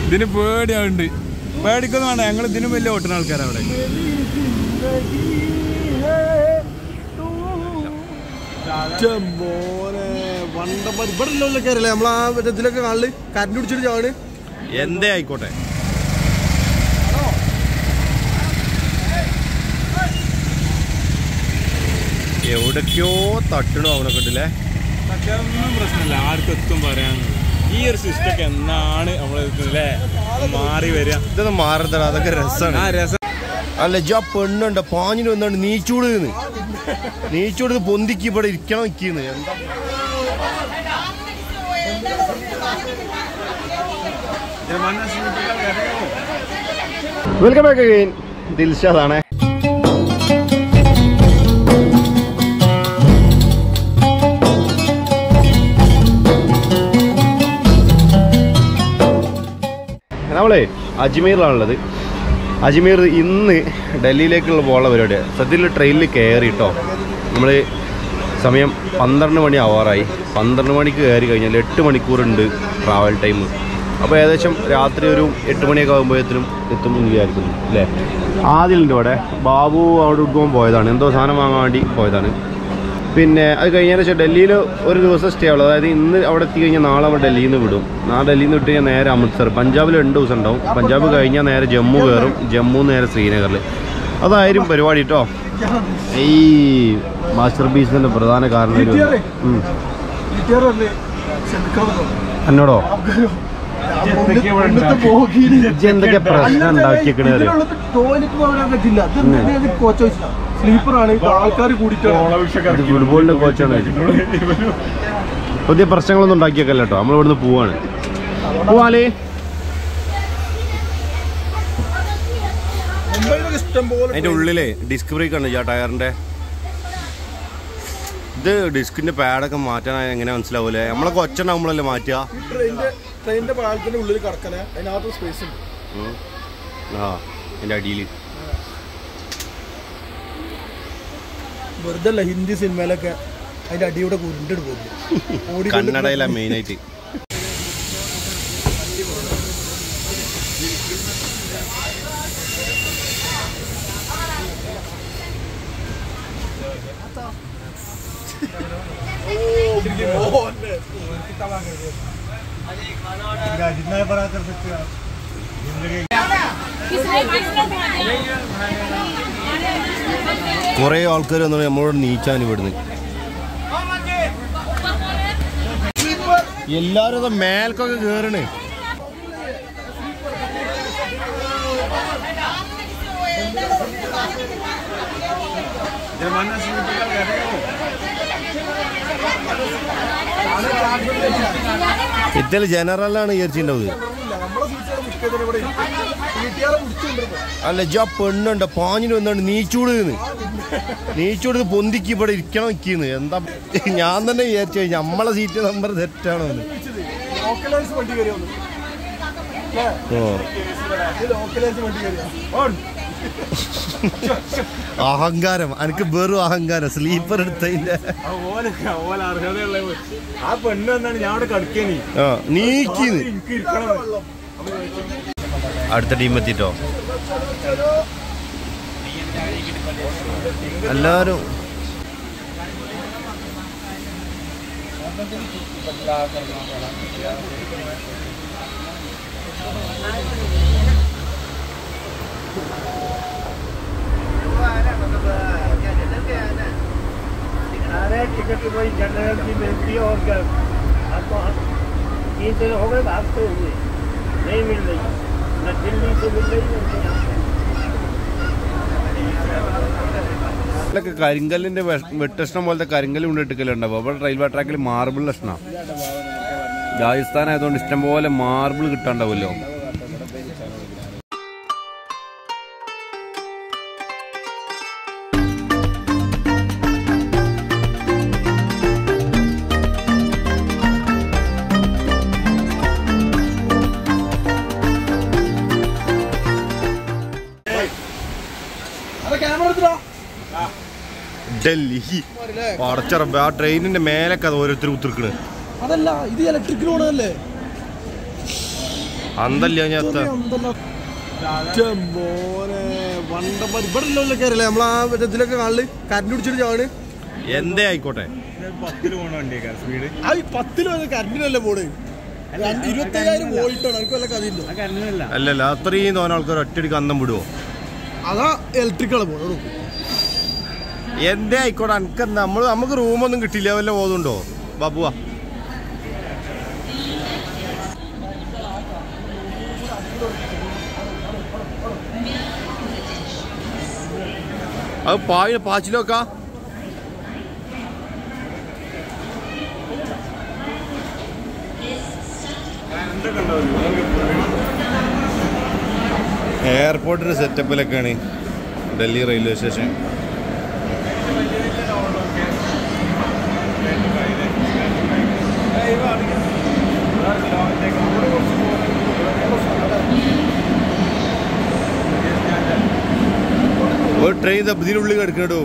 ഇതിന് പേടിയാവുണ്ട് പേടിക്കൊന്നും വേണ്ട ഞങ്ങൾ ഇതിനും വലിയ ഓട്ടുന്ന ആൾക്കാരാണ് അവിടെ മോനെ വണ്ടന്മാർ ഇവിടെ ഉള്ളവരൊക്കെ അറിയില്ലേ നമ്മളാ മറ്റേ ഇതിലൊക്കെ കാണില് കരണ്ട് പിടിച്ചിട്ട് ചാണ് എന്തേ ആയിക്കോട്ടെ എവിടൊക്കെയോ തട്ടണോ അവനൊക്കെ ഉണ്ടല്ലേ മറ്റൊന്നും പ്രശ്നമില്ല ആർക്കും എത്തും പറയാനുള്ളത് ഈ ഒരു സിസ്റ്റം ഒക്കെ എന്നാണ് നമ്മൾ അല്ലേ മാറി വരിക ഇതൊന്നും മാറത്തടാ അതൊക്കെ ആ രസമാണ് രസം അല്ല ജാ പെണ്ണുണ്ട് പാഞ്ഞിന് വന്നോണ്ട് നീച്ചൂട് നീച്ചൂട് പൊന്തിക്ക് ഇവിടെ ഇരിക്കണം നിൽക്കുന്നു എന്താ വെൽക്കം ബാക്ക് അഗൈൻ ദിൽഷാദാണേ നമ്മളെ അജ്മീറിലാണുള്ളത് അജ്മീർ ഇന്ന് ഡൽഹിയിലേക്കുള്ള പോകാനുള്ള പരിപാടിയാണ് സത്യത്തിൽ ട്രെയിനിൽ കയറി കേട്ടോ നമ്മൾ സമയം പന്ത്രണ്ട് മണി ആവാറായി പന്ത്രണ്ട് മണിക്ക് കയറി കഴിഞ്ഞാൽ എട്ട് മണിക്കൂറുണ്ട് ട്രാവൽ ടൈം അപ്പോൾ ഏകദേശം രാത്രി ഒരു എട്ട് മണിയൊക്കെ ആകുമ്പോഴത്തേനും എത്തും എന്ന് വിചാരിക്കുന്നു അല്ലേ ആദ്യമുണ്ട് ഇവിടെ ബാബു അവിടെ എടുക്കുമ്പോൾ പോയതാണ് എന്തോ സാധനം വാങ്ങാൻ വേണ്ടി പോയതാണ് പിന്നെ അത് കഴിഞ്ഞതിന് ശേഷം ഡൽഹിയിൽ ഒരു ദിവസം സ്റ്റേ ഉള്ളൂ അതായത് ഇന്ന് അവിടെ എത്തി കഴിഞ്ഞാൽ നാളെ നമ്മൾ ഡൽഹിയിൽ നിന്ന് വിടും നാളെ ഡൽഹിയിൽ നിന്ന് വിട്ട് കഴിഞ്ഞാൽ നേരെ അമൃത്സർ പഞ്ചാബിൽ രണ്ട് ദിവസം ഉണ്ടാവും പഞ്ചാബ് കഴിഞ്ഞാൽ നേരെ ജമ്മു കയറും ജമ്മു നേരെ ശ്രീനഗറിൽ അതായിരുന്നു പരിപാടി കേട്ടോ ഈ മാസ്റ്റർ പീസിൻ്റെ പ്രധാന കാരണം ഒരു- ഉം. എന്നോടോ ഇജ്ജ് എന്തൊക്കെ പ്രശ്നം ഉണ്ടാക്കിയേക്കണേ അറിയോ ടോയ്ലറ്റ് പോകാൻ പറ്റില്ല ഇത് കോച്ച് സ്ലീപ്പറാണ് ആൾക്കാർ കൂടിയിട്ടാണ് ഇത് ഫുട്ബോളിന്റെ കോച്ചാണ് പുതിയ പ്രശ്നങ്ങളൊന്നും ഉണ്ടാക്കിയേക്കല്ല കേട്ടോ നമ്മൾ ഇവിടുന്ന് പോവാണ് പോവാലേ മുംബൈയിലൊക്കെ ഇഷ്ടം പോലെ അതിന്റെ ഉള്ളിലേ ഡിസ്ക് ബ്രേക്ക് ആണ് ആ ടയറിന്റെ ഇത് ഡിസ്കിന്റെ പാഡൊക്കെ മാറ്റാൻ എങ്ങനെ മനസ്സിലാവൂലേ നമ്മളൊക്കെ ഒച്ച നമ്മളല്ലേ മാറ്റുക ഈ ട്രെയിനിന്റെ ട്രെയിനിന്റെ പാലത്തിന്റെ ഉള്ളിൽ കിടക്കണേ അതിനകത്ത് സ്പേസ് ഉണ്ട് ഉം. ആ അതിന്റെ അടിയിൽ വെറുതെ അല്ല ഹിന്ദി സിനിമയിലൊക്കെ അതിന്റെ അടിയുടെ കുരുണ്ടിട്ട് പോകും ഓടി കന്നഡയിലാണ് മെയിനായിട്ട് കുറേ ആൾക്കാർ വന്നു നമ്മളോട് നീച്ചാൻ ഇവിടുന്ന് എല്ലാരും അത് മേൽക്കൊക്കെ കേറണേ ഇതിൽ ജനറലാണ് വിചാരിച്ചിട്ടുണ്ടാവുക നമ്മളെ സീറ്റ് മുഖ്യത്തിന് ഇവിടെ വീട്ടുകാരെ പിടിച്ചുകൊണ്ടിരുന്നു അല്ല ജാ പെണ്ണുണ്ട് പാഞ്ഞിന് വന്നോണ്ട് നീച്ചൂട് നീച്ചൂട് പൊന്തിക്ക് ഇവിടെ ഇരിക്കണം നിൽക്കുന്നു എന്താ ഞാൻ തന്നെ വിചാരിച്ചു കഴിഞ്ഞാൽ നമ്മളെ സീറ്റ് നമ്പർ തെറ്റാണോ എന്ന് ലോക്കലൈസ് വണ്ടി കയറി വന്നു ഓ ലോക്കലൈസ് വണ്ടി കയറിയാ അഹങ്കാരം എനിക്ക് വെറും അഹങ്കാരം സ്ലീപ്പർ എടുത്തതിന്റെ ഓല ഓല അർഹതയുള്ള ആ പെണ്ണ് വന്നാണ് ഞാൻ അവിടെ കടക്കേനി ആ നീക്കിന്ന് എനിക്ക് ഇരിക്കണം അടുത്ത ടീം എത്തിട്ടോ എല്ലാരും टिकट वही जनरल की मिलती है और क्या आपको तीन दिन हो गए भागते हुए नहीं मिल रही न दिल्ली से मिल रही है न यहाँ से। ഇതിലൊക്കെ കരിങ്കല്ലിന്റെ വെഷ- വെട്ടഷ്ണം പോലത്തെ കരിങ്കല്ല് കൊണ്ടിട്ടിക്കലുണ്ടാവും അപ്പോൾ റെയിൽവേ ട്രാക്കിൽ മാർബിൾ ലക്ഷണം രാജസ്ഥാൻ ആയതുകൊണ്ട് ഇഷ്ടംപോലെ മാർബിൾ കിട്ടാണ്ടാവുമല്ലോ അതെ ക്യാമറ എടുത്തിട്ടോ ഡൽഹി പടച്ചറമ്പ് ആ ട്രെയിനിന്റെ മേലൊക്കെ അത് ഓരോരുത്തർ ഉത്തിരിക്കണ് അതല്ല ഇത് ഇലക്ട്രിക് ലോണല്ലേ അന്തല്ല ഞാൻ എത്താ മോനെ വണ്ടന്മാർ ഇവിടെ ഉള്ളവരൊക്കെ അറിയില്ലേ നമ്മളാ മറ്റേ ഇതിലൊക്കെ കാണല് കരണ്ട് പിടിച്ചിട്ട് ചാണ് എന്തേ ആയിക്കോട്ടെ പത്തിൽ പോണ വണ്ടിയേക്കാ സ്പീഡ് ആ ഈ പത്തിൽ വന്ന് കരണ്ടിനല്ലേ പോണ് രണ്ട് ഇരുപത്തയ്യായിരം വോൾട്ടാണ് എനിക്ക് വല്ല കഥയുണ്ടോ ആ കരണ്ടല്ല അല്ലല്ല അത്രയും തോന്നെ ആൾക്കാർ ഒറ്റയടിക്ക് അന്തം വിടുവോ അതാ ഇലക്ട്രിക്കാണ് പോണത് എന്തേ ആയിക്കോട്ടെ അനക്ക് നമ്മൾ നമുക്ക് റൂമൊന്നും കിട്ടില്ല വല്ല ബോധമുണ്ടോ ബാബുവാ അത് പായ പാച്ചിലൊക്കാ എയർപോർട്ടിന്റെ സെറ്റപ്പിലൊക്കെയാണ് ഡൽഹി റെയിൽവേ സ്റ്റേഷൻ ഒരു ട്രെയിൻ ദാ ഇതിനുള്ളിൽ കിടക്കണോ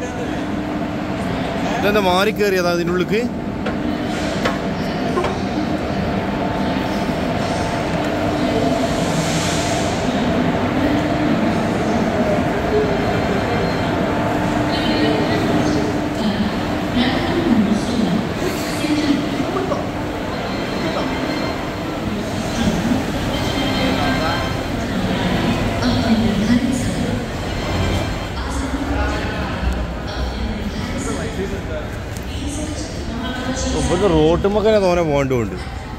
ഇതെന്താ മാറി കയറിയതാ അതിനുള്ളിക്ക് ഇവിടുത്തെ റോട്ടുമൊക്കെ തോനെ പോകേണ്ടതുണ്ട്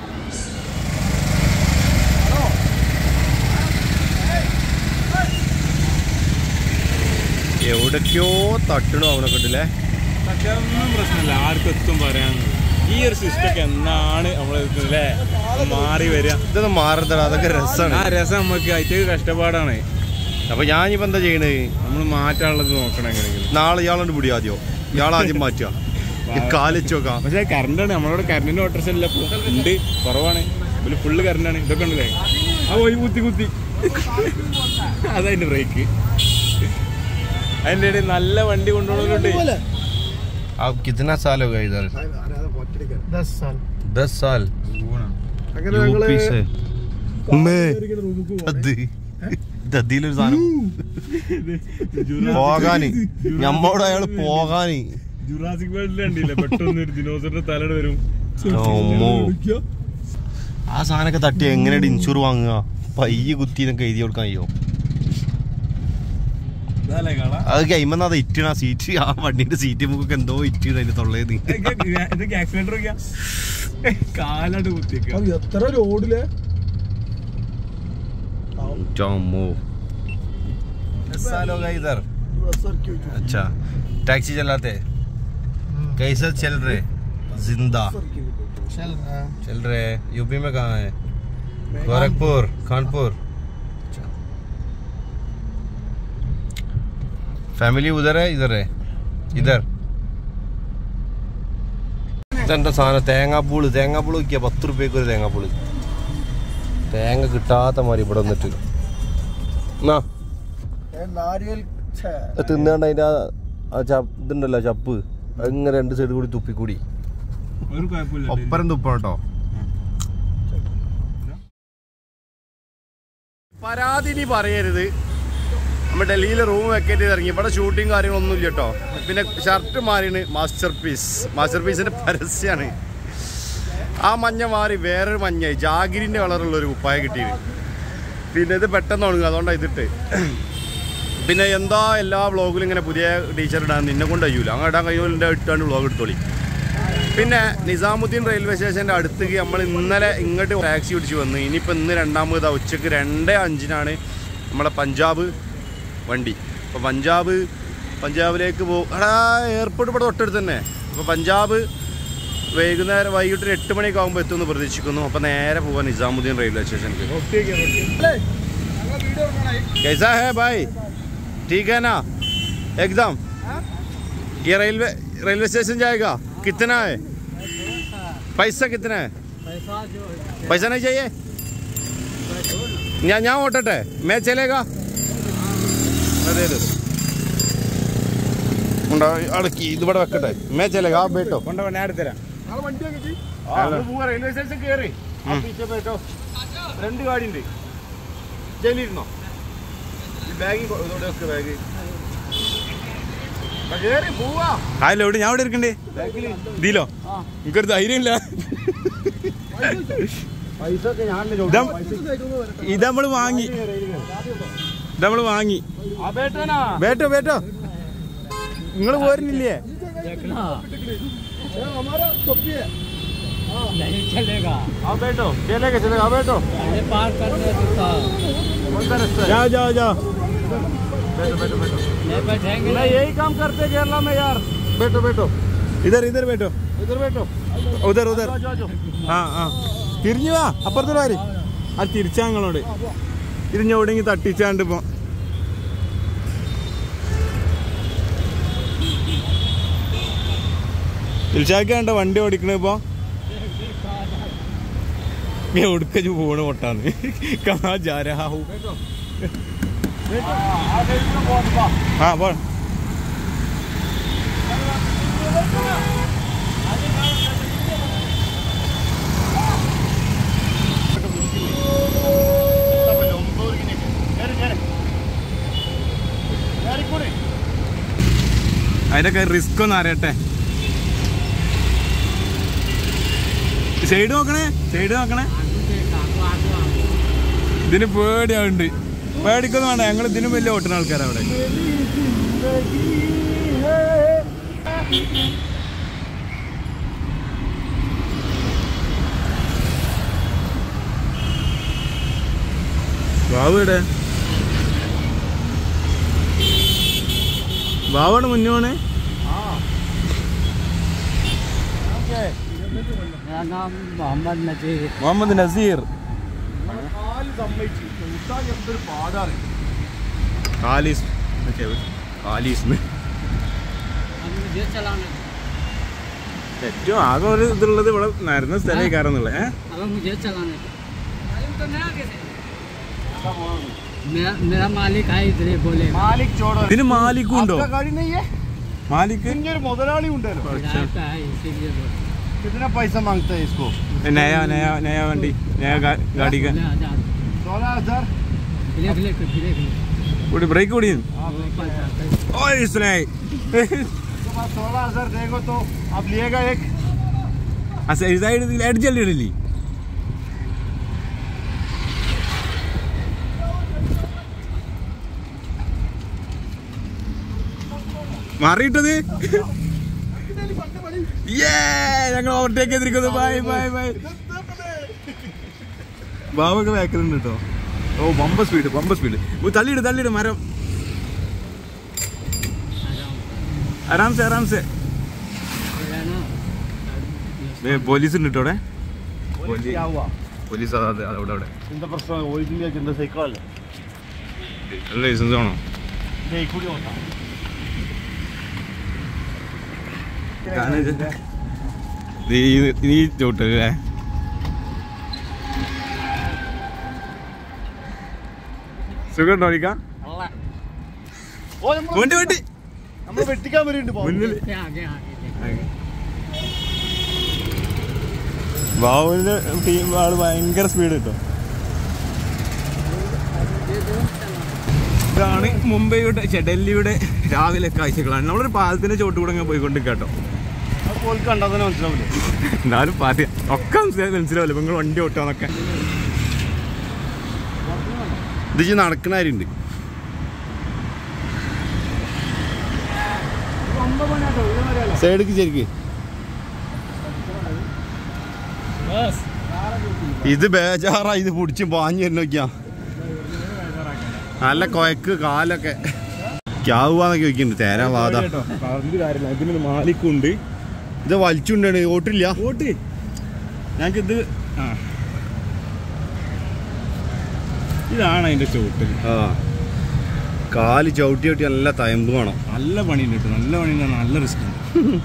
എവിടൊക്കെയോ തട്ടണോ അവനെ കണ്ടില്ലേ സത്യമൊന്നും പ്രശ്നമില്ല ആർക്കും എത്തും പറയാനുള്ളത് ഈ ഒരു സിസ്റ്റം ഒക്കെ എന്നാണ് നമ്മളെ മാറി വരിക ഇതൊന്നും മാറത്തട അതൊക്കെ ആ രസമാണ് രസം നമുക്ക് അയച്ചത് കഷ്ടപ്പാടാണ് അപ്പൊ ഞാനിപ്പോ എന്താ ചെയ്യണേ നമ്മൾ മാറ്റാനുള്ളത് നോക്കണം എങ്ങനെയെങ്കിലും നാളെ ഇയാളുണ്ട് പിടി ആദ്യം ഇയാൾ ആദ്യം മാറ്റുക കാലിച്ച് നോക്കാം പക്ഷേ കറണ്ടാണ് നമ്മളോട് കറണ്ടിന്റെ ഓട്ടർസ് അല്ല ഇപ്പൊ ഉണ്ട് കുറവാണ് ഇതിൽ ഫുള്ള് കറണ്ടാണ് ഇതൊക്കെ ഉണ്ടല്ലേ ആ പോയി കുത്തി കുത്തി അതതിന്റെ ബ്രേക്ക് അതിന്റെ ഇടയിൽ നല്ല വണ്ടി കൊണ്ടുപോകുന്നുണ്ട് आप कितना साल हो गया इधर दस साल അങ്ങനെ यूपी से ഞങ്ങള് मैं റൂമിൽ പോകും അത് ദതിയിലൊരു സാധനം പോകാന് ഞമ്മോട് അയാള് പോകാന് ജുറാസിക് വേൾഡിൽ കണ്ടില്ലേ പെട്ടെന്ന് ഒരു ദിനോസറിന്റെ തലയുടെ വരും അമ്മോ. ആ സാധനമൊക്കെ തട്ടി എങ്ങനെയാണ് ഇൻഷൂർ വാങ്ങുക പയ്യ കുത്തി എന്നൊക്കെ എഴുതി കൊടുക്കാൻ കഴിയോ ഇതല്ലേ കാണാ അത് കഴിയുമ്പോ അത് ഇറ്റണ സീറ്റ് ആ വണ്ടിന്റെ സീറ്റ് നമുക്ക് എന്തോ ഇറ്റണ അതിന്റെ തൊള്ളേന്ന് ഇതൊക്കെ ആക്സിഡന്റ് ഒക്കെ കാലാണ്ട് കുത്തിയേക്ക അത് എത്ര ലോഡിലെ चौमो दस साल हो गया इधर अच्छा टैक्सी चलाते कैसे चल रहे जिंदा चल रहे यूपी में कहाँ है गोरखपुर कानपुर अच्छा फैमिली उधर है इधर है इधर ഇതെന്താ സാധനം തേങ്ങാപ്പൂള് തേങ്ങാപ്പൂള് നോക്കിയാ പത്ത് റുപ്യക്ക് ഒരു തേങ്ങാപ്പൂള് തേങ്ങ കിട്ടാത്ത മാതിരി ഇവിടെ വന്നിട്ട് എന്നാ നാരിയൽ ഛേ. അത് തിന്നാണ്ട് അതിന്റെ ആ- ആ ചപ്പ് ഇതുണ്ടല്ലോ ചപ്പ് അങ്ങനെ രണ്ട് സൈഡ് കൂടി തുപ്പിക്കൂടി ഒരു കുഴപ്പമില്ല ഒപ്പരം തുപ്പണം കേട്ടോ പരാതി നീ പറയരുത് നമ്മൾ ഡൽഹിയിൽ റൂം വെക്കേറ്റ് ചെയ്ത് ഇറങ്ങി ഇവിടെ ഷൂട്ടിങ് കാര്യങ്ങളൊന്നും ഇല്ല കേട്ടോ പിന്നെ ഷർട്ട് മാറിയാണ് മാസ്റ്റർ പീസ് മാസ്റ്റർ പീസിന്റെ പരസ്യമാണ് ആ മഞ്ഞ മാറി വേറൊരു മഞ്ഞായി ജാഗിരിന്റെ കളറുള്ള ഒരു കുപ്പായ കിട്ടിയത് പിന്നെ ഇത് പെട്ടെന്ന് ഉണങ്ങുക അതുകൊണ്ടാണ് ഇതിട്ട് പിന്നെ എന്താ എല്ലാ വ്ളോഗിലും ഇങ്ങനെ പുതിയ ടീച്ചർ ഇടാൻ നിന്നെ കൊണ്ട് കഴിയൂല അങ്ങനെ ഇടാൻ കഴിയൂലിൻ്റെ ഇട്ടാണ്ട് വ്ളോഗ് എടുത്തോളി പിന്നെ നിസാമുദ്ദീൻ റെയിൽവേ സ്റ്റേഷൻ്റെ അടുത്തേക്ക് നമ്മൾ ഇന്നലെ ഇങ്ങോട്ട് ടാക്സി പിടിച്ച് വന്നു ഇനിയിപ്പോൾ ഇന്ന് രണ്ടാമത് ഉച്ചക്ക് രണ്ട് അഞ്ചിനാണ് നമ്മളെ പഞ്ചാബ് വണ്ടി അപ്പോൾ പഞ്ചാബ് പഞ്ചാബിലേക്ക് പോകും എടാ എയർപോർട്ട് ഇവിടെ തൊട്ടടുത്ത് തന്നെ അപ്പോൾ പഞ്ചാബ് വൈകുന്നേരം വൈകിട്ട് ഒരു എട്ട് മണിയൊക്കെ ആകുമ്പോൾ എത്തുമെന്ന് പ്രതീക്ഷിക്കുന്നു അപ്പോൾ നേരെ പോകാൻ നിസാമുദ്ദീൻ റെയിൽവേ സ്റ്റേഷനിലേക്ക് कैसा है भाई ठीक है ना एकदम ये रेलवे रेलवे स्टेशन जाएगा कितना है पैसा कितना है पैसा नहीं चाहिए ഞാൻ ഞാൻ ഓട്ടട്ടെ മേ ചലേഗാ അതെ അതെ ഉണ്ടാ അടക്കി ഇതിവിടെ വെക്കട്ടെ മേ ചലേഗാ ആ ബേട്ടോ കൊണ്ടുപോകാൻ ഞാൻ എടുത്തരാം നാളെ വണ്ടി വാങ്ങിച്ച് റെയിൽവേ സ്റ്റേഷൻ കയറി രണ്ട് ഗാഡി ഉണ്ട് ജയിലിരുന്നോ ഈ ബാഗ് ഇതോടെ വെക്ക് ബാഗ് കേറി പോവാ ആയല്ലോ എവിടെ ഞാൻ ഇവിടെ ഇരിക്കണ്ടേ ഇതിലോ എനിക്കൊരു ധൈര്യമില്ല പൈസ ഒക്കെ ഞാൻ ഇതാ ഇത് നമ്മള് വാങ്ങി ഇത് നമ്മള് വാങ്ങി ബേട്ടോ ബേട്ടോ നിങ്ങള് പോരുന്നില്ലേ नहीं चलेगा ആ ബേട്ടോ ചലേगा चलेगा ആ ബേട്ടോ पहले पार करने देता कौन सा रास्ता है ജാ ജാ ജാ बैठो बैठो बैठो नहीं बैठेंगे नहीं यही काम करते केरला में यार बैठो बैठो ഇതർ ഇതർ ബേട്ടോ इधर बैठो ഉദർ ഉദർ आ जाओ, आ जाओ ആ ആ തിരിഞ്ഞു വാ അപ്പുറത്തോട് വാരി അത് തിരിച്ചാ ഞങ്ങളോട് ഇത് ഞാൻ എവിടെയെങ്കിലും തട്ടിച്ചാണ്ട് ഇപ്പൊ ദിൽഷാക്കാണ്ട വണ്ടി ഓടിക്കണ ഇപ്പൊ എവിടുക്ക പോണ് പൊട്ടാന്ന് കാ ജാരാഹു ആ പോ അതിനൊക്കെ റിസ്ക് ഒന്ന് അറിയട്ടെ സൈഡ് നോക്കണേ സൈഡ് നോക്കണേ ഇതിന് പേടിയാവുണ്ട് പേടിക്കൊന്നും വേണ്ട ഞങ്ങൾ ഇതിനും വലിയ ഓട്ടുന്ന ആൾക്കാരാ അവിടെ ബാബു എവിടെ ബാബാണ് മുന്നോണ് मेरा नाम मोहम्मद नजीर മുഹമ്മദ് നസീർ കാല് സമ്മതിച്ചു ഉസ്താദ് എന്തൊരു പാടാണ് ആലീസ് ആലീസ് अब मुझे चलाना ഏറ്റവും ആകെ ഒരു ഇതുള്ളത് ഇവിടെ നരുന്ന സ്ഥലം കയറുന്നുള്ളത് ഏഹ് अब मुझे चलाने मेरा मेरा मालिक है इधर ही बोले മാലിക് ചോടോ ഇതിന് മാലിക്കും ഉണ്ടോ आपका गाड़ी नहीं है മാലിക്ക് ഇങ്ങനെ ഒരു മുതലാളി ഉണ്ടല്ലോ किराए का है इसीलिए बोले कितना पैसा मांगता है इसको നയ നയ നയ വണ്ടി നയ ഗാഡി का बोले हजार सोलह हजार ब्रेक ले ब्रेक ले കൂടി ബ്രേക്ക് കൂടി पैसा ഓ ഇസ്ലായി उसके बाद सोलह हजार देगा तो आप लिएगा एक ആ സൈഡ് എഡ്ജಲ್ಲಿ ഇടಲಿ മാറിയിട്ടത് ഞങ്ങൾ ഓവർടേക്ക് ചെയ്തിരിക്കുന്നു ബൈ ബൈ ബൈ ബാബൊക്കെ ബാക്കിലുണ്ട് കേട്ടോ ഓ ബമ്പ സ്പീഡ് ബമ്പ സ്പീഡ് തള്ളിയിട് തള്ളിയിട് മരം ആരാംസെ ആരാംസെ बोला ना ഏ, പോലീസ് ഉണ്ട് കേട്ടോ അവിടെ क्या हुआ പോലീസ് അതെ അവിടെ അവിടെ इंత प्रश्न ओरिजिनल కింద సైకిల్ ലൈസൻസ് ആണോ नहीं खुली होता നീ ചോട്ടല്ലേ സുഖം ഓടിക്കാം ഓ നമ്മൾ വണ്ടി വണ്ടി നമ്മൾ വെട്ടിക്കാൻ വരുന്നുണ്ട് മുന്നിൽ आगे आगे आगे ബാബുവിന്റെ ടീം ആള് ഭയങ്കര സ്പീഡ് കിട്ടും ഇതാണ് മുംബൈയുടെ ഛെ, ഡൽഹിയുടെ രാവിലെ കാഴ്ചകളാണ് നമ്മളൊരു പാലത്തിന്റെ ചോട്ട് കൂടെ അങ്ങ് പോയിക്കൊണ്ടിരിക്കുക കേട്ടോ പോലും കണ്ടാൽ തന്നെ മനസ്സിലാവില്ലേ എന്നാലും പാർട്ടി ഒക്കെ മനസ്സിലായി മനസ്സിലാവില്ല നിങ്ങൾ വണ്ടി ഓട്ടാന്നൊക്കെ ഇത് നടക്കുന്ന ആരുണ്ട് സൈഡിക്ക് ശരിക്ക് बस ഇത് ബേജാറാ ഇത് പിടിച്ച് പാഞ്ഞു തന്നെ നോക്കിയാ നല്ല കൊയക്ക് കാലൊക്കെ ക്യാവുവാന്നൊക്കെ ചോദിക്കുന്നുണ്ട് തേരാ വാദ കേട്ടോ പറഞ്ഞിട്ട് കാര്യമില്ല ഇതിനൊരു മാലിക്കുണ്ട് ഇത് വലിച്ചുണ്ടാണ് ഓട്ടില്ല ഓട്ട് ഞങ്ങൾക്ക് ഇത് ആ ഇതാണ് അതിന്റെ ചോട്ട് ആ കാല് ചവിട്ടി ചവിട്ടി നല്ല തയമ്പ് വേണം നല്ല പണിയുണ്ട് കേട്ടോ നല്ല പണിയുണ്ട് നല്ല റിസ്ക് ഉണ്ട്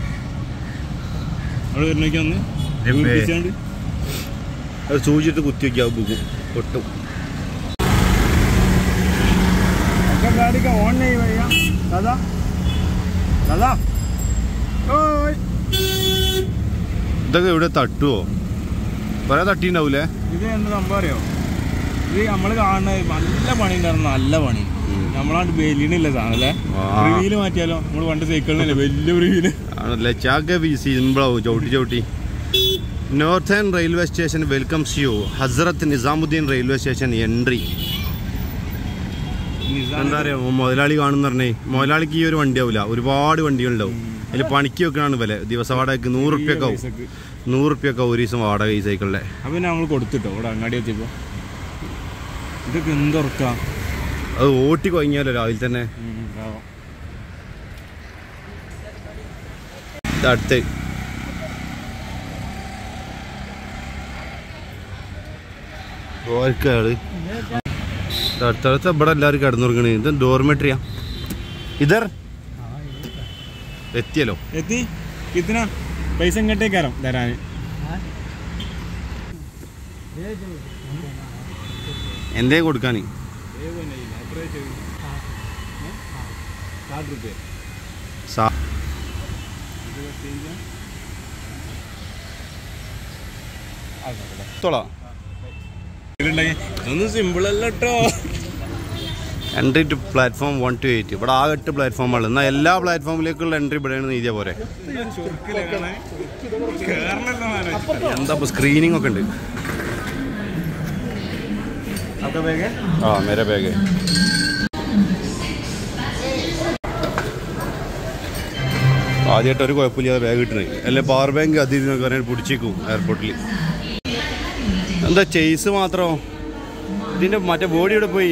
അവിടെ വരുന്നൊക്കെ ഒന്ന് എപ്പേ? വീർപ്പിച്ചാണ്ട് അത് സൂചിട്ട് കുത്തി വയ്ക്കാവും ബുക്കും പൊട്ടും गाड़ी का ऑन नहीं भैया दादा दादा ओए ഇതൊക്കെ ഇവിടെ തട്ടുവോ കുറെ തട്ടിണ്ടാവൂലേ ഇത് എന്ത് സംഭവം അറിയോ ഇത് നമ്മള് കാണുന്ന നല്ല പണി ഉണ്ടായിരുന്നു നല്ല പണി നമ്മളാണ്ട് ബെലിനില്ല സാധനം അല്ലേ ആ. റിവീല് മാറ്റിയാലോ നമ്മള് പണ്ട് സൈക്കിളിനല്ലേ വലിയ റിവീല് ആണല്ലേ ചാക സിമ്പിളാവും ചവിട്ടി ചവിട്ടി northern railway station welcomes you Hazrat Nizamuddin railway station entry എന്താ പറയാ മുതലാളി കാണുന്ന പറഞ്ഞേ മുതലാളിക്ക് ഈ ഒരു വണ്ടി ആവില്ല ഒരുപാട് വണ്ടികളുണ്ടാവും അതിൽ പണിക്ക് വെക്കണാണ് വില ദിവസ വാടകയ്ക്ക് നൂറ് റുപ്യൊക്കെ ആവും നൂറ് റുപ്യൊക്കെ ഒരു ദിവസം വാടക ഈ സൈക്കിളിലെ അപ്പൊ പിന്നെ നമ്മൾ കൊടുത്തിട്ടോ ഇവിടെ അങ്ങാടി എത്തിയപ്പോ ഇതൊക്കെ എന്തുറക്കാം അത് ഓട്ടി കൊഴിഞ്ഞാലോ രാവിലെ തന്നെ ഇത് അടുത്ത് ഓർക്കാള് അടുത്തടുത്ത് ഇവിടെ എല്ലാവരും കിടന്നുറങ്ങണേ ഇത് ഡോർമെട്രിയാ ഇതർ എത്തിയല്ലോ എത്തി കിത്തിന പൈസ ഇങ്ങോട്ടേ കയറാം തരാൻ എന്തേ കൊടുക്കാൻ സാ ത്തോളാം ഇതൊന്നും സിമ്പിൾ അല്ല കേട്ടോ entry to platform one two eight ഇവിടെ ആ എട്ട് പ്ലാറ്റ്ഫോമുകൾ എന്നാൽ എല്ലാ പ്ലാറ്റ്ഫോമിലേക്കുള്ള എൻട്രി ഇവിടെയാണ് നീതിയ പോരെ എന്താ ഇപ്പോൾ സ്ക്രീനിങ് ഒക്കെ ഉണ്ട് ആ മേരെ ബാഗ് ആദ്യമായിട്ട് ഒരു കുഴപ്പമില്ലാതെ ബാഗ് കിട്ടുന്നത് അല്ലെ പവർ ബാങ്ക് അതിൽ നിന്നൊക്കെ പറയാൻ പിടിച്ചേക്കും എയർപോർട്ടിൽ എന്താ ചെയ്സ് മാത്രം ഇതിന്റെ മറ്റേ ബോഡി ഇവിടെ പോയി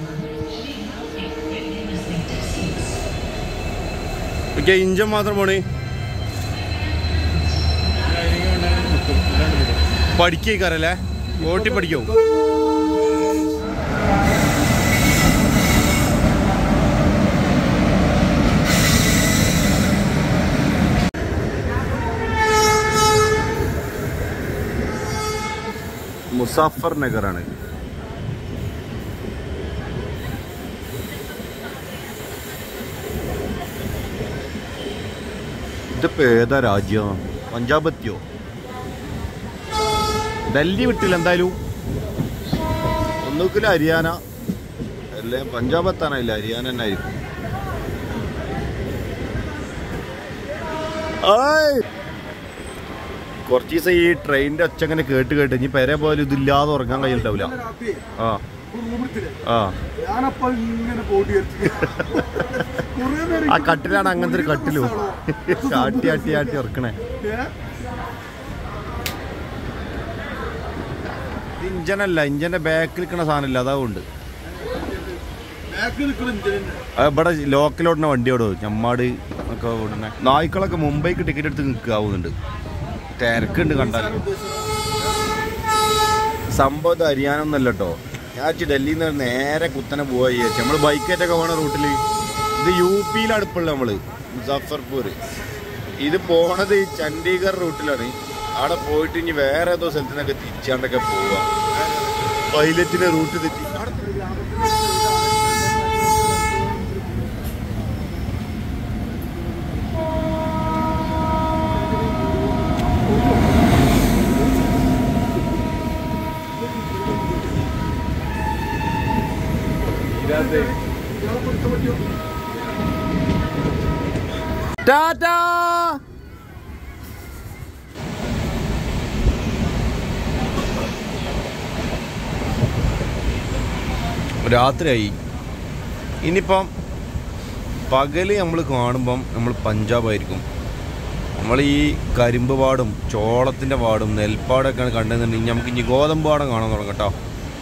ഓക്കെ ഇഞ്ചൻ മാത്രം പോണേ പഠിക്കേക്കാരല്ലേ ഓട്ടി പഠിക്കോ മുസാഫർ നഗറാണ് ഇതിപ്പോ ഏതാ രാജ്യം പഞ്ചാബ് എത്തിയോ ഡൽഹി വിട്ടില്ല എന്തായാലും ഒന്നുകിൽ ഹരിയാന അല്ലേ പഞ്ചാബ് എത്താനായില്ല ഹരിയാന തന്നെ ആയിരിക്കും ആയ്. കുറച്ച് ദിവസം ഈ ട്രെയിനിന്റെ ഒച്ച അങ്ങനെ കേട്ട് കേട്ട് ഇനി പെരെ പോലും ഇതില്ലാതെ ഉറങ്ങാൻ കഴിയുണ്ടാവില്ല രാത്രി ആ റൂമെടുത്തില്ലേ ആ ഞാനപ്പോ ഇങ്ങനെ ബോഡി കുറേ നേരം ആ കട്ടിലാണ് അങ്ങനത്തെ ഒരു കട്ടിലും ആട്ടി ആട്ടി ആട്ടി ഉറക്കണേ ഏ? ഇഞ്ചനല്ല ഇഞ്ചന്റെ ബാക്കിൽ നിൽക്കുന്ന സാധനമില്ല അതാവുണ്ട് ബാക്കിൽ നിൽക്കുന്ന ഇഞ്ചിനുണ്ട് അത് ഇവിടെ ലോക്കൽ ഓടുന്ന വണ്ടി ഓടും ഞമ്മാട് ഒക്കെ ഓടുന്ന നായ്ക്കളൊക്കെ മുംബൈക്ക് ടിക്കറ്റ് എടുത്ത് നിൽക്കാവുന്നുണ്ട് തിരക്കുണ്ട് കണ്ടാൽ സംഭവം ഇത് ഹരിയാനൊന്നല്ല കേട്ടോ ഞാൻ വെച്ച് ഡൽഹിയിൽ നിന്ന് നേരെ കുത്തനെ പോവാ വിചാരിച്ചു നമ്മൾ ബൈക്കായിട്ടൊക്കെ പോണ റൂട്ടിൽ ഇത് യു പിയിൽ അടുപ്പുള്ള നമ്മള് മുസാഫർപൂർ ഇത് പോണത് ഈ ചണ്ഡീഗഡ് റൂട്ടിലാണ് അവിടെ പോയിട്ട് ഇനി വേറെ ഏതോ സ്ഥലത്തു നിന്നൊക്കെ തിരിച്ചാണ്ടൊക്കെ പോവാ പൈലറ്റിന്റെ റൂട്ട് തെറ്റി ടാറ്റാ രാത്രിയായി ഇനിയിപ്പം പകല് നമ്മൾ കാണുമ്പം നമ്മൾ പഞ്ചാബായിരിക്കും നമ്മൾ ഈ കരിമ്പ് പാടും ചോളത്തിൻ്റെ പാടും നെൽപ്പാടൊക്കെയാണ് കണ്ടെന്നുണ്ടെങ്കിൽ നമുക്ക് ഇനി ഗോതമ്പ് പാടം കാണാൻ തുടങ്ങാം കേട്ടോ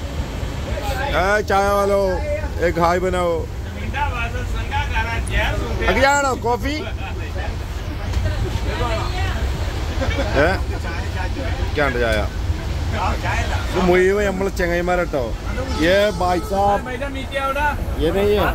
ചായ വാലോ ഏക് ഹായ് ബനാവോ അഗിയാണോ കോഫി ഏ ഇക്കാണ്ട് ചായ ഇത് മുഴുവൻ നമ്മളെ ചെങ്ങൈമാരട്ടോ ഏ ബായ് സാബ് ये नहीं है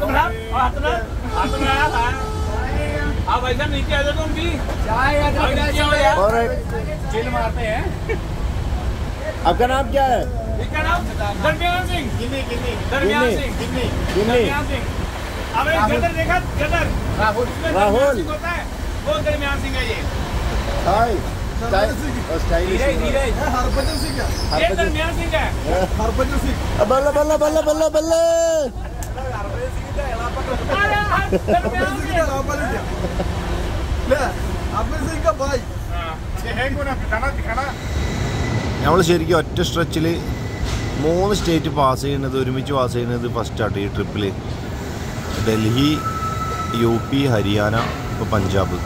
आप ऐसा नीचे आ जाओ तुम भी चाय और चिल मारते हैं आपका नाम क्या है इसका नाम दरमियान सिंह गिन्नी गिन्नी दरमियान गिन्नी। सिंह गिन्नी गिन्नी। दरमियान सिंह अब एक गदर देखा गदर राहुल राहुल। होता है वो दरमियान सिंह है ये हाय धीरे धीरे हरभजन सिंग है ये दरमियान सिंह है हरभजन सिंग ബല്ല ബല്ല ബല്ല ബല്ല ബല്ല अरे हाँ, दरमियान हरभजन सिंह सिंह का नाम है ले हरभजन सिंह का भाई നമ്മൾ ശരിക്കും ഒറ്റ സ്ട്രെച്ചിൽ മൂന്ന് സ്റ്റേറ്റ് പാസ് ചെയ്യുന്നത് ഒരുമിച്ച് പാസ് ചെയ്യുന്നത് ഫസ്റ്റായിട്ട് ഈ ട്രിപ്പിൽ ഡൽഹി യു പി ഹരിയാന ഇപ്പോൾ പഞ്ചാബ്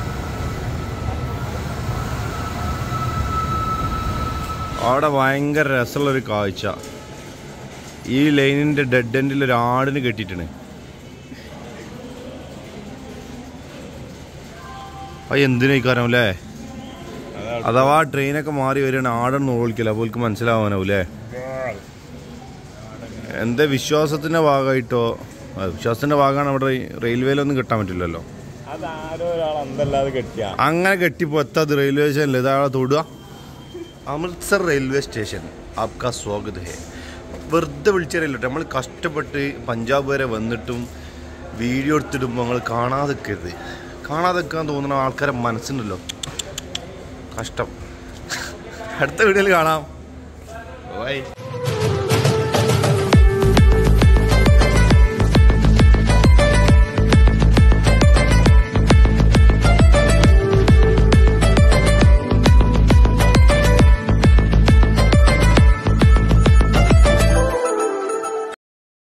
അവിടെ ഭയങ്കര രസമുള്ളൊരു കാഴ്ച ഈ ലൈനിൻ്റെ ഡെഡ് എൻഡിൽ ഒരു ആടിന് കെട്ടിയിട്ടാണ് അത് എന്തിനേക്കാരം അല്ലേ അഥവാ ട്രെയിനൊക്കെ മാറി വരികയാണ് ആടൊന്നും ഓളിക്കില്ല അപ്പോൾ ഓൾക്ക് മനസ്സിലാവാനാവും അല്ലേ എന്താ വിശ്വാസത്തിൻ്റെ ഭാഗമായിട്ടോ ആ, വിശ്വാസത്തിൻ്റെ ഭാഗമാണ് അവിടെ റെയിൽവേയിലൊന്നും കിട്ടാൻ പറ്റില്ലല്ലോ അതാരോ ഒരാൾ അന്തല്ലാതെ കെട്ടിയ അങ്ങനെ കെട്ടിപ്പോ എത്താത് റെയിൽവേ സ്റ്റേഷനിൽ ഇതാളെ തൊടുക അമൃത്സർ റെയിൽവേ സ്റ്റേഷൻ ആപ്കാ സ്വാഗത് ഹേ വെറുതെ വിളിച്ചറിയില്ല നമ്മൾ കഷ്ടപ്പെട്ട് പഞ്ചാബ് വരെ വന്നിട്ടും വീഡിയോ എടുത്തിടുമ്പോൾ നമ്മൾ കാണാതെ നിൽക്കരുത് കാണാതെ നിൽക്കാൻ തോന്നുന്ന ആൾക്കാരെ മനസ്സുണ്ടല്ലോ കഷ്ടം അടുത്ത വീഡിയോയിൽ കാണാം ബൈ